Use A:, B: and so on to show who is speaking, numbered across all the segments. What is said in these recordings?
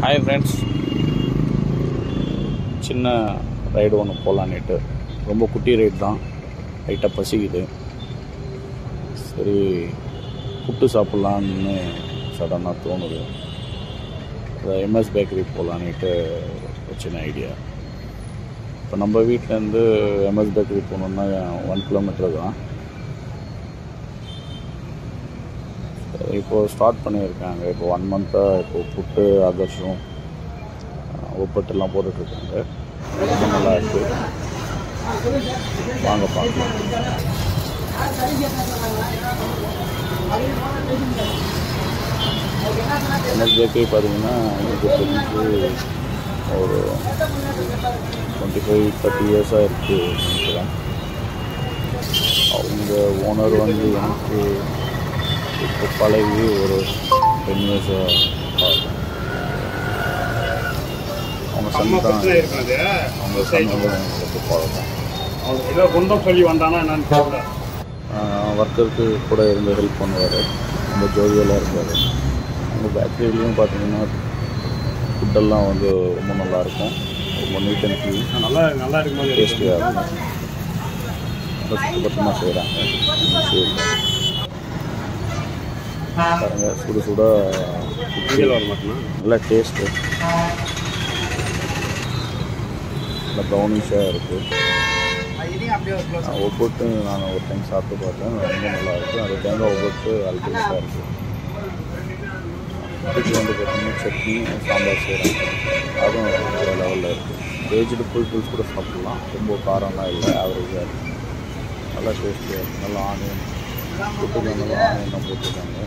A: hi friends சின்ன ride ஒன்று போகலான்னுட்டு ரொம்ப குட்டி ரைடு தான் லைட்டாக பசிக்குது சரி புட்டு சாப்பிட்லான்னு சடனாக தோணுது எம்எஸ் பேக்கரி போகலான்னுட்டு ஒரு சின்ன ஐடியா இப்போ நம்ம வீட்டிலேருந்து எம்எஸ் பேக்கரி போகணுன்னா ஒன் கிலோமீட்டர் தான் இப்போது ஸ்டார்ட் பண்ணியிருக்காங்க இப்போ ஒன் மந்த்தாக இப்போ புட்டு ஆகர்ஷம் ஒப்பட்டெல்லாம் போட்டுட்ருக்காங்க ரொம்ப நல்லா இருக்கு வாங்க பார்க்கலாம் எம்எஸ் பேக்கரி பார்த்தீங்கன்னா எனக்கு தெரிஞ்சு ஒரு டுவெண்ட்டி ஃபைவ் தேர்ட்டி இயர்ஸாக இருக்குது நினைக்கிறேன் அவங்க ஓனர் வந்து எனக்கு இப்போ பழகி ஒரு டென் இயர்ஸாக அவங்க சன் தான்
B: இருக்கிறது
A: அவங்க சன் வந்து எனக்கு பழக்கம்
B: அவனுக்கு ஏதோ குண்டம் சொல்லி வந்தானா என்னன்னு தெரியல
A: ஒர்க்கருக்கு கூட இருந்து ஹெல்ப் பண்ணுவார் ரொம்ப ஜோவியலாக இருப்பார் அவங்க பேக்கரிலையும் பார்த்தீங்கன்னா ஃபுட்டெல்லாம் வந்து ரொம்ப நல்லாயிருக்கும் ரொம்ப நீட் அண்ட் க்ளீன்
B: நல்லா நல்லா இருக்கும்போது
A: டேஸ்டியாக இருக்கும் ரொம்ப சுத்தபத்தமாக செய்கிறாங்க பாருங்க சுட சுட
B: கீழே வர மாட்டேனா
A: நல்ல டேஸ்ட்டு நல்ல ப்ரௌனிஷாக இருக்குது ஒவ்வொட்டு நான் ஒரு டைம் சாப்பிட்டு பார்த்தேன் ரொம்ப நல்லா இருக்குது அது தேங்காய் ஒவ்வொட்டு அல்டேஸ்டாக இருக்குது இதுக்கு வந்து பார்த்தீங்கன்னா சட்னி சாம்பார் செய்கிறாங்க அதுவும் வேறு லெவலில் இருக்குது ஏஜ்டு பீப்புள்ஸ் கூட சாப்பிட்லாம் ரொம்ப காரம்லாம் இல்லை ஆவரேஜாக இருக்குது நல்லா டேஸ்டியாக இருக்குது நல்லா ஆனியன் புட்டுக்கு நல்லா ஆனியன்லாம் போட்டிருக்காங்க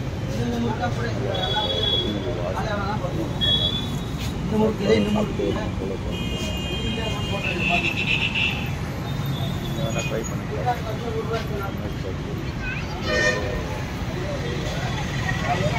A: ட்ரை பண்ணிக்கலாம்